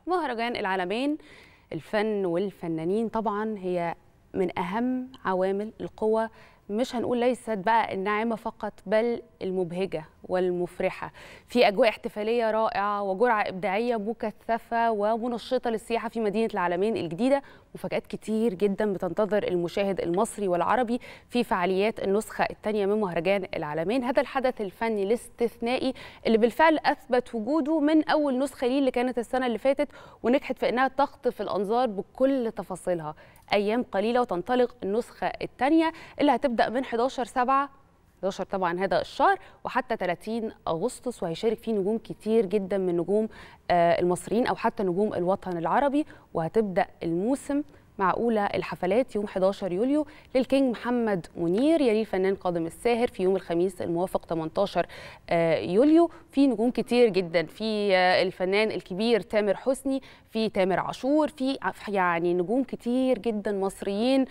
مهرجان العالمين الفن والفنانين طبعا هي من أهم عوامل القوة مش هنقول ليست بقى الناعمة فقط بل المبهجة والمفرحة في أجواء احتفالية رائعة وجرعة إبداعية مكثفة ومنشطة للسياحة في مدينة العالمين الجديدة مفاجآت كتير جدا بتنتظر المشاهد المصري والعربي في فعاليات النسخة الثانية من مهرجان العالمين هذا الحدث الفني الاستثنائي اللي بالفعل أثبت وجوده من أول نسخة ليه اللي كانت السنة اللي فاتت ونجحت في أنها تخطف الأنظار بكل تفاصيلها أيام قليلة وتنطلق النسخة الثانية اللي هتبدأ من 11 7 11 طبعا هذا الشهر وحتى 30 اغسطس وهيشارك فيه نجوم كتير جدا من نجوم المصريين او حتى نجوم الوطن العربي وهتبدا الموسم مع اولى الحفلات يوم 11 يوليو للكينج محمد منير يليه الفنان قادم الساهر في يوم الخميس الموافق 18 يوليو في نجوم كتير جدا في الفنان الكبير تامر حسني في تامر عاشور في يعني نجوم كتير جدا مصريين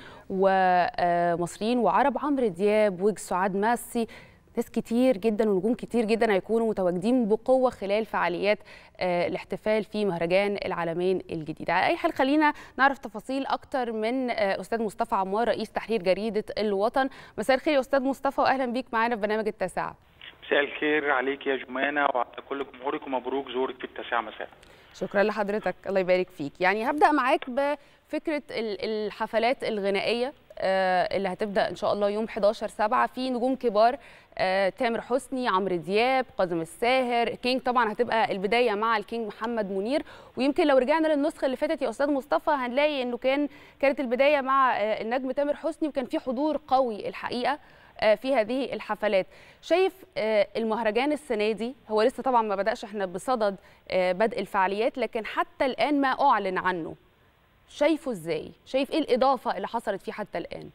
ومصريين وعرب عمرو دياب ويج سعاد ماسي ناس كتير جدا ونجوم كتير جدا هيكونوا متواجدين بقوه خلال فعاليات الاحتفال في مهرجان العالمين الجديد على اي حال خلينا نعرف تفاصيل اكتر من استاذ مصطفى عمار رئيس تحرير جريده الوطن مساء الخير يا استاذ مصطفى واهلا بيك معانا في برنامج التاسعه مساء الخير عليك يا جمانه وعلى كل جمهورك ومبروك زورك في التاسعه مساء شكرا لحضرتك الله يبارك فيك يعني هبدا معاك بفكره الحفلات الغنائيه اللي هتبدا ان شاء الله يوم 11 7 في نجوم كبار تامر حسني عمرو دياب قاسم الساهر كينج طبعا هتبقى البدايه مع الكينج محمد منير ويمكن لو رجعنا للنسخه اللي فاتت يا استاذ مصطفى هنلاقي انه كان كانت البدايه مع النجم تامر حسني وكان في حضور قوي الحقيقه في هذه الحفلات شايف المهرجان السنه دي هو لسه طبعا ما بداش احنا بصدد بدء الفعاليات لكن حتى الان ما اعلن عنه شايفه ازاي شايف ايه الاضافه اللي حصلت فيه حتى الان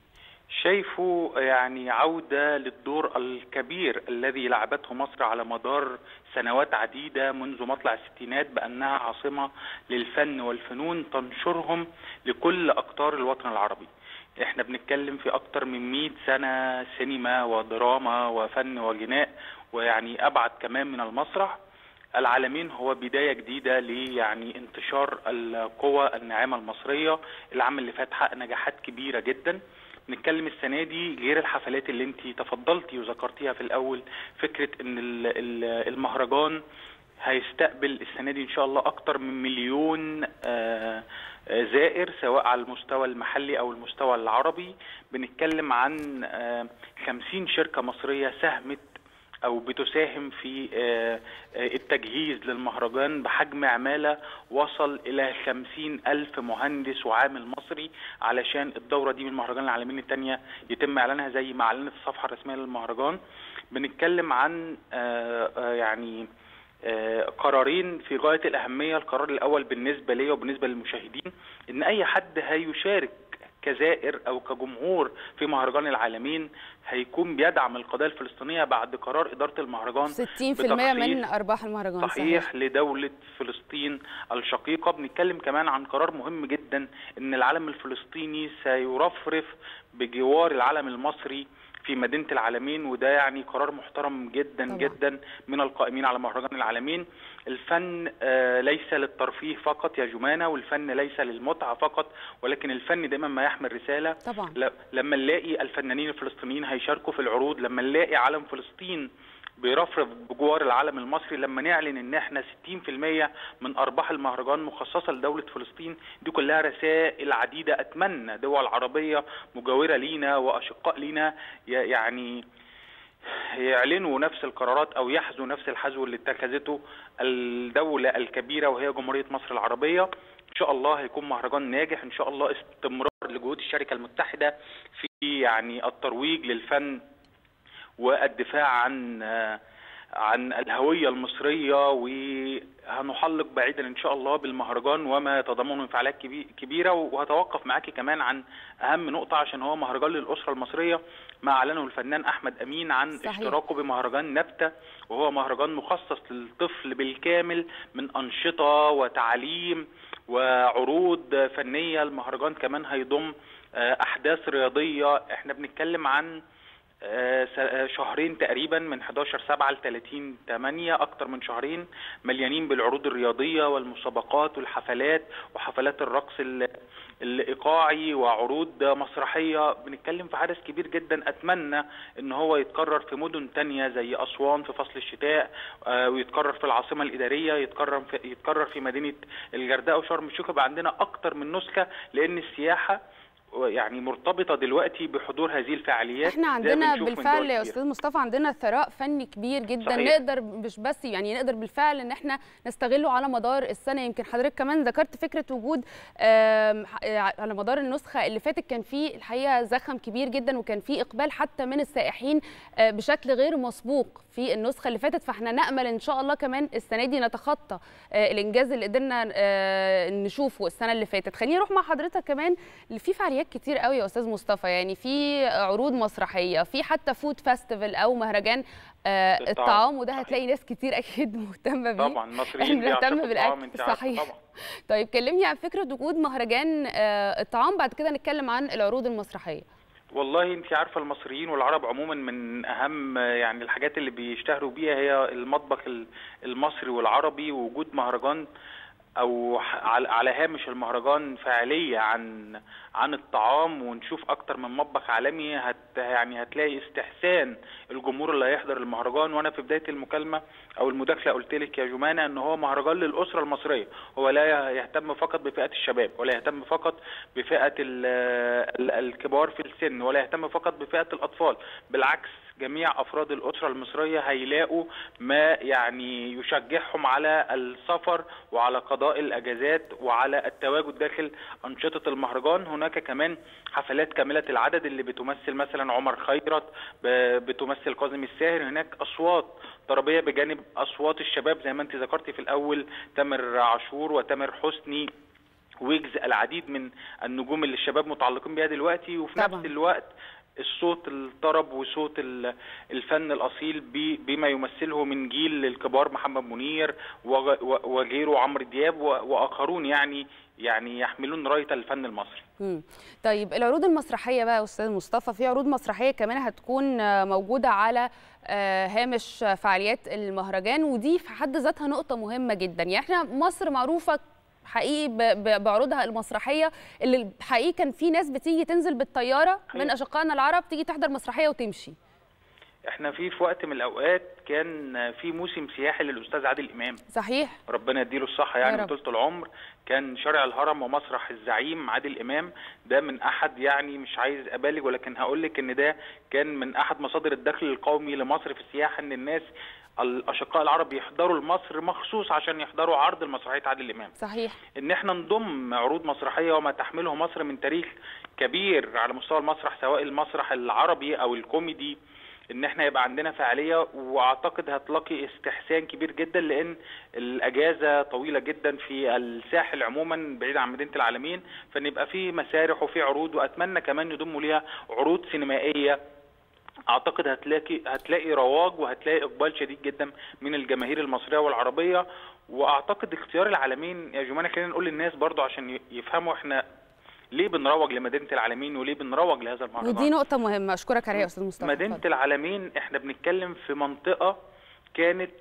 شايفه يعني عودة للدور الكبير الذي لعبته مصر على مدار سنوات عديدة منذ مطلع الستينات بأنها عاصمة للفن والفنون تنشرهم لكل أقطار الوطن العربي احنا بنتكلم في أكتر من 100 سنة سينما ودراما وفن وغناء ويعني أبعد كمان من المسرح العالمين هو بدايه جديده ليعني انتشار القوى الناعمه المصريه العام اللي فات حقق نجاحات كبيره جدا نتكلم السنه دي غير الحفلات اللي انت تفضلتي وذكرتيها في الاول فكره ان المهرجان هيستقبل السنه دي ان شاء الله اكتر من مليون زائر سواء على المستوى المحلي او المستوى العربي بنتكلم عن 50 شركه مصريه ساهمت او بتساهم في التجهيز للمهرجان بحجم عمالة وصل الى خمسين الف مهندس وعامل مصري علشان الدورة دي من المهرجان العالمين التانية يتم اعلانها زي ما اعلنت الصفحة الرسمية للمهرجان بنتكلم عن يعني قرارين في غاية الأهمية القرار الأول بالنسبة لي وبالنسبة للمشاهدين إن أي حد هيشارك كزائر او كجمهور في مهرجان العالمين هيكون بيدعم القضيه الفلسطينيه بعد قرار اداره المهرجان 60% من ارباح المهرجان صحيح, صحيح لدوله فلسطين الشقيقه بنتكلم كمان عن قرار مهم جدا ان العلم الفلسطيني سيرفرف بجوار العلم المصري في مدينه العالمين وده يعني قرار محترم جدا طبعا. جدا من القائمين على مهرجان العالمين الفن آه ليس للترفيه فقط يا جمانه والفن ليس للمتعه فقط ولكن الفن دايما ما يحمل رساله طبعا. لما نلاقي الفنانين الفلسطينيين هيشاركوا في العروض لما نلاقي علم فلسطين بيرفرف بجوار العلم المصري لما نعلن ان احنا 60% من ارباح المهرجان مخصصه لدوله فلسطين دي كلها رسائل عديده اتمنى دول عربيه مجاوره لينا واشقاء لينا يعني يعلنوا نفس القرارات او يحذوا نفس الحذو اللي اتخذته الدوله الكبيره وهي جمهوريه مصر العربيه ان شاء الله هيكون مهرجان ناجح ان شاء الله استمرار لجهود الشركه المتحده في يعني الترويج للفن والدفاع عن عن الهويه المصريه وهنحلق بعيدا ان شاء الله بالمهرجان وما يتضمنه من فعاليات كبيره وهتوقف معاكي كمان عن اهم نقطه عشان هو مهرجان للاسره المصريه ما اعلنه الفنان احمد امين عن صحيح. اشتراكه بمهرجان نبته وهو مهرجان مخصص للطفل بالكامل من انشطه وتعليم وعروض فنيه المهرجان كمان هيضم احداث رياضيه احنا بنتكلم عن شهرين تقريبا من 11 7 ل 30 8 اكتر من شهرين مليانين بالعروض الرياضيه والمسابقات والحفلات وحفلات الرقص الايقاعي وعروض مسرحيه بنتكلم في حدث كبير جدا اتمنى ان هو يتكرر في مدن تانية زي اسوان في فصل الشتاء ويتكرر في العاصمه الاداريه يتكرر في يتكرر في مدينه الغردقه وشرم الشيخ يبقى عندنا اكتر من نسخه لان السياحه يعني مرتبطه دلوقتي بحضور هذه الفعاليات احنا عندنا بالفعل يا استاذ مصطفى عندنا ثراء فني كبير جدا صحيح. نقدر مش بس يعني نقدر بالفعل ان احنا نستغله على مدار السنه يمكن حضرتك كمان ذكرت فكره وجود على مدار النسخه اللي فاتت كان في الحقيقه زخم كبير جدا وكان في اقبال حتى من السائحين بشكل غير مسبوق في النسخه اللي فاتت فاحنا نامل ان شاء الله كمان السنه دي نتخطى الانجاز اللي قدرنا نشوفه السنه اللي فاتت خليني اروح مع حضرتك كمان في فعاليات كتير قوي يا استاذ مصطفى يعني في عروض مسرحيه في حتى فود فيستيفال او مهرجان آه الطعام وده هتلاقي ناس كتير اكيد مهتمه بيه طبعا المصريين بنهتم بالاكل صحيح طبعا. طيب كلمني عن فكره وجود مهرجان آه الطعام بعد كده نتكلم عن العروض المسرحيه والله انت عارفه المصريين والعرب عموما من اهم يعني الحاجات اللي بيشتهروا بيها هي المطبخ المصري والعربي ووجود مهرجان او على هامش المهرجان فعاليه عن عن الطعام ونشوف اكتر من مطبخ عالمي هت يعني هتلاقي استحسان الجمهور اللي هيحضر المهرجان وانا في بدايه المكالمه او المداخله قلت لك يا جمانه ان هو مهرجان للاسره المصريه هو لا يهتم فقط بفئه الشباب ولا يهتم فقط بفئه الكبار في السن ولا يهتم فقط بفئه الاطفال بالعكس جميع افراد الاسره المصريه هيلاقوا ما يعني يشجعهم على السفر وعلى قضاء الاجازات وعلى التواجد داخل انشطه المهرجان هناك كمان حفلات كامله العدد اللي بتمثل مثلا عمر خيرت بتمثل كاظم الساهر هناك اصوات طربيه بجانب اصوات الشباب زي ما انت ذكرتي في الاول تامر عاشور وتامر حسني ويجز العديد من النجوم اللي الشباب متعلقين بيها دلوقتي وفي طبعا. نفس الوقت الصوت الطرب وصوت الفن الاصيل بما يمثله من جيل الكبار محمد منير وغيره عمرو دياب واخرون يعني يعني يحملون رايه الفن المصري. مم. طيب العروض المسرحيه بقى يا استاذ مصطفى في عروض مسرحيه كمان هتكون موجوده على هامش فعاليات المهرجان ودي في حد ذاتها نقطه مهمه جدا يعني احنا مصر معروفه حقيقي بعروضها المسرحيه اللي حقيقي كان في ناس بتيجي تنزل بالطياره من اشقائنا العرب تيجي تحضر مسرحيه وتمشي احنا في في وقت من الاوقات كان في موسم سياحي للاستاذ عادل امام صحيح ربنا يديله الصحه يعني طول العمر كان شارع الهرم ومسرح الزعيم عادل امام ده من احد يعني مش عايز ابالغ ولكن هقول لك ان ده كان من احد مصادر الدخل القومي لمصر في السياحه ان الناس الاشقاء العرب يحضروا لمصر مخصوص عشان يحضروا عرض المسرحيه عادل امام صحيح ان احنا نضم عروض مسرحيه وما تحمله مصر من تاريخ كبير على مستوى المسرح سواء المسرح العربي او الكوميدي ان احنا يبقى عندنا فعاليه واعتقد هتلاقي استحسان كبير جدا لان الاجازه طويله جدا في الساحل عموما بعيد عن مدينه العالمين فان يبقى في مسارح وفي عروض واتمنى كمان يضموا ليها عروض سينمائيه اعتقد هتلاقي هتلاقي رواج وهتلاقي اقبال شديد جدا من الجماهير المصريه والعربيه واعتقد اختيار العالمين يا جماعه خلينا نقول للناس برضو عشان يفهموا احنا ليه بنروج لمدينه العالمين وليه بنروج لهذا المهرجان ودي نقطه مهمه اشكرك عليها يا استاذ مصطفى مدينه العالمين احنا بنتكلم في منطقه كانت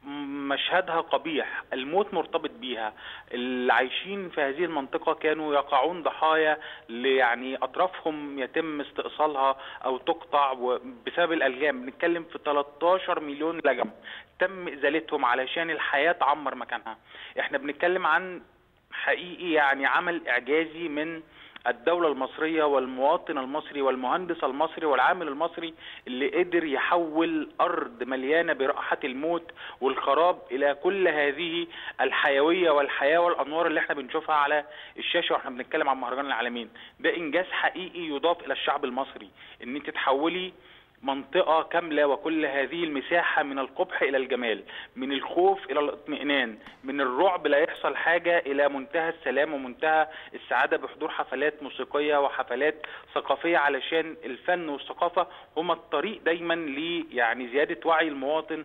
مشهدها قبيح الموت مرتبط بيها اللي عايشين في هذه المنطقة كانوا يقعون ضحايا يعني أطرافهم يتم استئصالها أو تقطع بسبب الألجام بنتكلم في 13 مليون لجم تم إزالتهم علشان الحياة تعمر مكانها احنا بنتكلم عن حقيقي يعني عمل إعجازي من الدولة المصرية والمواطن المصري والمهندس المصري والعامل المصري اللي قدر يحول أرض مليانة برائحة الموت والخراب إلى كل هذه الحيوية والحياة والأنوار اللي احنا بنشوفها على الشاشة واحنا بنتكلم عن مهرجان العالمين ده إنجاز حقيقي يضاف إلى الشعب المصري إن أنت تحولي منطقة كاملة وكل هذه المساحة من القبح إلى الجمال من الخوف إلى الاطمئنان من الرعب لا يحصل حاجة إلى منتهى السلام ومنتهى السعادة بحضور حفلات موسيقية وحفلات ثقافية علشان الفن والثقافة هما الطريق دايما ل يعني زيادة وعي المواطن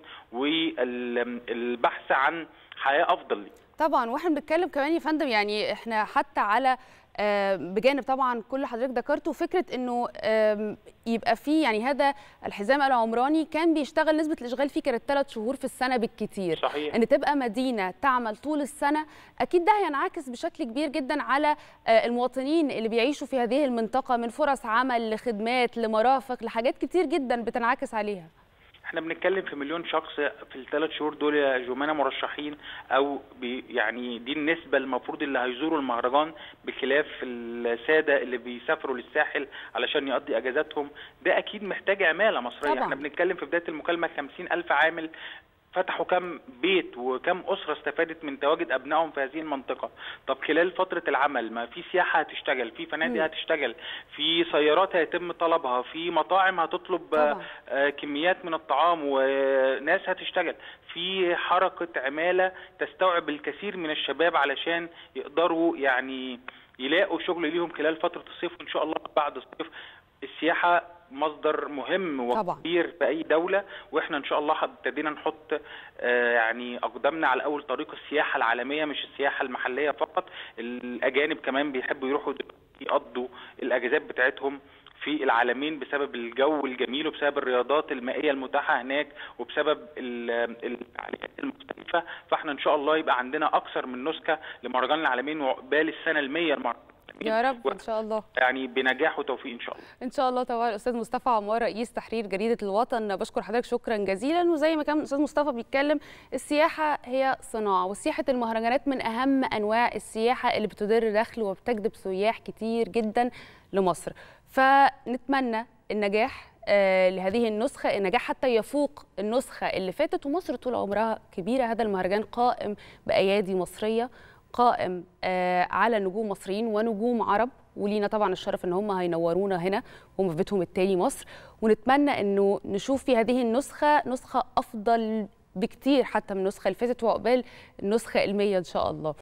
والبحث عن حياة أفضل لي. طبعا واحنا بنتكلم كمان يا فندم يعني احنا حتى على بجانب طبعا كل اللي حضرتك ذكرته فكره انه يبقى في يعني هذا الحزام العمراني كان بيشتغل نسبه الاشغال فيه كانت ثلاث شهور في السنه بالكثير صحيح. ان تبقى مدينه تعمل طول السنه اكيد ده هينعكس بشكل كبير جدا على المواطنين اللي بيعيشوا في هذه المنطقه من فرص عمل لخدمات لمرافق لحاجات كتير جدا بتنعكس عليها احنا بنتكلم في مليون شخص في الثلاث شهور دول يا جمانه مرشحين او يعني دي النسبه المفروض اللي هيزوروا المهرجان بخلاف الساده اللي بيسافروا للساحل علشان يقضي اجازاتهم ده اكيد محتاج عماله مصريه طبعا. احنا بنتكلم في بدايه المكالمه 50000 عامل فتحوا كم بيت وكم اسره استفادت من تواجد ابنائهم في هذه المنطقه طب خلال فتره العمل ما في سياحه هتشتغل في فنادق هتشتغل في سيارات هيتم طلبها في مطاعم هتطلب طبعا. آه كميات من الطعام وناس هتشتغل في حركه عماله تستوعب الكثير من الشباب علشان يقدروا يعني يلاقوا شغل ليهم خلال فتره الصيف وان شاء الله بعد الصيف السياحه مصدر مهم وكبير في اي دوله واحنا ان شاء الله ابتدينا نحط آه يعني اقدامنا على اول طريق السياحه العالميه مش السياحه المحليه فقط الاجانب كمان بيحبوا يروحوا يقضوا الاجازات بتاعتهم في العالمين بسبب الجو الجميل وبسبب الرياضات المائيه المتاحه هناك وبسبب الفعاليات المختلفه فاحنا ان شاء الله يبقى عندنا اكثر من نسخه لمهرجان العالمين وعقبال السنه ال100 المهرجان يا رب ان شاء الله يعني بنجاح وتوفيق ان شاء الله ان شاء الله طبعا الاستاذ مصطفى عمار رئيس تحرير جريده الوطن بشكر حضرتك شكرا جزيلا وزي ما كان الاستاذ مصطفى بيتكلم السياحه هي صناعه وسياحه المهرجانات من اهم انواع السياحه اللي بتدر دخل وبتجذب سياح كتير جدا لمصر فنتمنى النجاح آه لهذه النسخة النجاح حتى يفوق النسخة اللي فاتت ومصر طول عمرها كبيرة هذا المهرجان قائم بأيادي مصرية قائم آه على نجوم مصريين ونجوم عرب ولينا طبعا الشرف ان هم هينورونا هنا هم في بيتهم التاني مصر ونتمنى انه نشوف في هذه النسخه نسخه افضل بكتير حتى من النسخه اللي فاتت وعقبال النسخه المية ان شاء الله